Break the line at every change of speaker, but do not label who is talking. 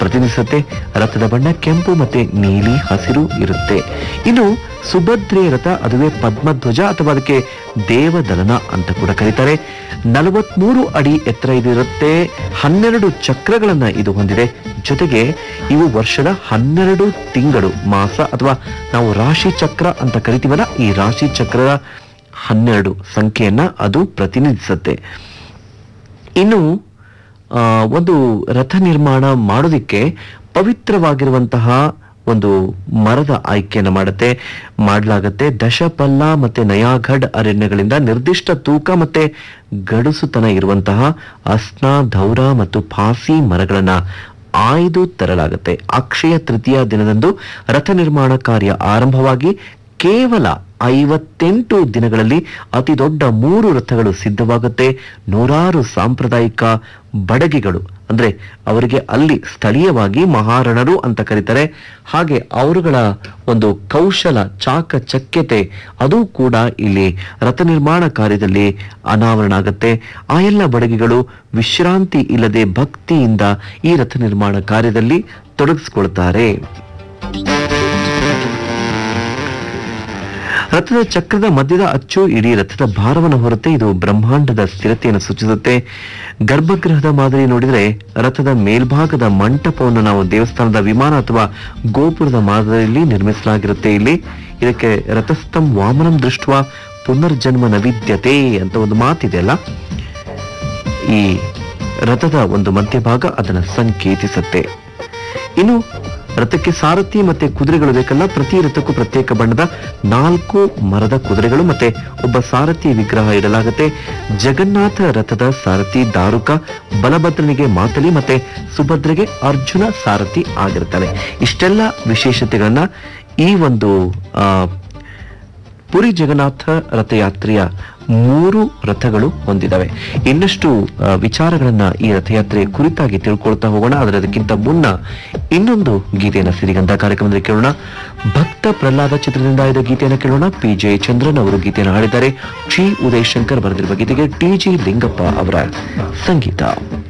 ಪ್ರತಿನಿಧಿಸುತ್ತೆ ರಥದ ಬಣ್ಣ ಕೆಂಪು ಮತ್ತೆ ನೀಲಿ ಹಸಿರು ಇರುತ್ತೆ ಇನ್ನು ಸುಭದ್ರೆಯ ರಥ ಅದುವೇ ಪದ್ಮಧ್ವಜ ಅಥವಾ ಅದಕ್ಕೆ ದೇವದಲನ ಅಂತ ಕೂಡ ಕರೀತಾರೆ ನಲವತ್ಮೂರು ಅಡಿ ಎತ್ತರ ಇದು ಇರುತ್ತೆ ಹನ್ನೆರಡು ಚಕ್ರಗಳನ್ನ ಇದು ಹೊಂದಿದೆ ಜೊತೆಗೆ ಇವು ವರ್ಷದ ಹನ್ನೆರಡು ತಿಂಗಳು ಮಾಸ ಅಥವಾ ನಾವು ರಾಶಿ ಚಕ್ರ ಅಂತ ಕರಿತೀವಲ್ಲ ಈ ರಾಶಿ ಚಕ್ರದ ಹನ್ನೆರಡು ಸಂಖ್ಯೆಯನ್ನ ಅದು ಪ್ರತಿನಿಧಿಸುತ್ತೆ ಇನ್ನು ಆ, ಒಂದು ರಥ ನಿರ್ಮಾಣ ಮಾಡೋದಿಕ್ಕೆ ಪವಿತ್ರವಾಗಿರುವಂತಹ ಒಂದು ಮರದ ಆಯ್ಕೆಯನ್ನು ಮಾಡುತ್ತೆ ಮಾಡಲಾಗತ್ತೆ ದಶಪಲ್ಲ ಮತ್ತೆ ನಯಾಘಡ್ ಅರಣ್ಯಗಳಿಂದ ನಿರ್ದಿಷ್ಟ ತೂಕ ಮತ್ತೆ ಗಡುಸುತನ ಇರುವಂತಹ ಅಸ್ನ ಧೌರ ಮತ್ತು ಫಾಸಿ ಮರಗಳನ್ನ ಆಯ್ದು ತರಲಾಗುತ್ತೆ ಅಕ್ಷಯ ತೃತೀಯ ದಿನದಂದು ರಥ ನಿರ್ಮಾಣ ಕಾರ್ಯ ಆರಂಭವಾಗಿ ಕೇವಲ ಐವತ್ತೆಂಟು ದಿನಗಳಲ್ಲಿ ಅತಿ ದೊಡ್ಡ ಮೂರು ರಥಗಳು ಸಿದ್ಧವಾಗುತ್ತೆ ನೂರಾರು ಸಾಂಪ್ರದಾಯಿಕ ಬಡಗಿಗಳು ಅಂದ್ರೆ ಅವರಿಗೆ ಅಲ್ಲಿ ಸ್ಥಳೀಯವಾಗಿ ಮಹಾರಣರು ಅಂತ ಕರೀತಾರೆ ಹಾಗೆ ಅವರುಗಳ ಒಂದು ಕೌಶಲ ಚಾಕಚಕ್ಯತೆ ಅದು ಕೂಡ ಇಲ್ಲಿ ರಥ ನಿರ್ಮಾಣ ಕಾರ್ಯದಲ್ಲಿ ಅನಾವರಣ ಆಗುತ್ತೆ ಆ ಎಲ್ಲ ಬಡಗಿಗಳು ವಿಶ್ರಾಂತಿ ಇಲ್ಲದೆ ಭಕ್ತಿಯಿಂದ ಈ ರಥ ನಿರ್ಮಾಣ ಕಾರ್ಯದಲ್ಲಿ ತೊಡಗಿಸಿಕೊಳ್ತಾರೆ ರಥದ ಚಕ್ರದ ಮಧ್ಯದ ಅಚ್ಚು ಇಡೀ ರಥದ ಭಾರವನ್ನು ಹೊರತೆ ಇದು ಬ್ರಹ್ಮಾಂಡದ ಸ್ಥಿರತೆಯನ್ನು ಸೂಚಿಸುತ್ತೆ ಗರ್ಭಗೃಹದ ಮಾದರಿ ನೋಡಿದ್ರೆ ರಥದ ಮೇಲ್ಭಾಗದ ಮಂಟಪವನ್ನು ನಾವು ದೇವಸ್ಥಾನದ ವಿಮಾನ ಅಥವಾ ಗೋಪುರದ ಮಾದರಿಯಲ್ಲಿ ನಿರ್ಮಿಸಲಾಗಿರುತ್ತೆ ಇಲ್ಲಿ ಇದಕ್ಕೆ ರಥಸ್ಥಂ ವಾಮನಂ ದೃಷ್ಟ ಪುನರ್ಜನ್ಮ ನವಿದ್ಯತೆ ಅಂತ ಒಂದು ಮಾತಿದೆಯಲ್ಲ ಈ ರಥದ ಒಂದು ಮಧ್ಯಭಾಗ ಅದನ್ನು ಸಂಕೇತಿಸುತ್ತೆ ಇನ್ನು ರಥಕ್ಕೆ ಸಾರಥಿ ಮತ್ತೆ ಕುದುರೆಗಳು ಬೇಕಲ್ಲ ಪ್ರತಿ ರಥಕ್ಕೂ ಪ್ರತ್ಯೇಕ ಬಣ್ಣದ ನಾಲ್ಕು ಮರದ ಕುದುರೆಗಳು ಮತ್ತೆ ಒಬ್ಬ ಸಾರಥಿ ವಿಗ್ರಹ ಇಡಲಾಗುತ್ತೆ ಜಗನ್ನಾಥ ರಥದ ಸಾರಥಿ ದಾರುಕ ಬಲಭದ್ರನಿಗೆ ಮಾತಲಿ ಮತ್ತೆ ಸುಭದ್ರೆಗೆ ಅರ್ಜುನ ಸಾರಥಿ ಆಗಿರ್ತಾನೆ ಇಷ್ಟೆಲ್ಲ ವಿಶೇಷತೆಗಳನ್ನ ಈ ಒಂದು ಆ ಪುರಿ ಜಗನ್ನಾಥ ರಥಯಾತ್ರೆಯ ಮೂರು ರಥಗಳು ಹೊಂದಿದವೆ ಇನ್ನಷ್ಟು ಆ, ವಿಚಾರಗಳನ್ನ ಈ ರಥಯಾತ್ರೆ ಕುರಿತಾಗಿ ತಿಳ್ಕೊಳ್ತಾ ಹೋಗೋಣ ಆದರೆ ಅದಕ್ಕಿಂತ ಮುನ್ನ ಇನ್ನೊಂದು ಗೀತೆಯನ್ನ ಸಿರಿಗಂಧ ಕಾರ್ಯಕ್ರಮದಲ್ಲಿ ಕೇಳೋಣ ಭಕ್ತ ಪ್ರಹ್ಲಾದ ಚಿತ್ರದಿಂದ ಆಯ್ದ ಗೀತೆಯನ್ನು ಕೇಳೋಣ ಪಿ ಜೆ ಚಂದ್ರನ್ ಅವರು ಗೀತೆಯನ್ನು ಹಾಡಿದ್ದಾರೆ ಶ್ರೀ ಉದಯ್ ಶಂಕರ್ ಬರೆದಿರುವ ಗೀತೆಗೆ ಟಿ ಜಿ ಲಿಂಗಪ್ಪ ಅವರ ಸಂಗೀತ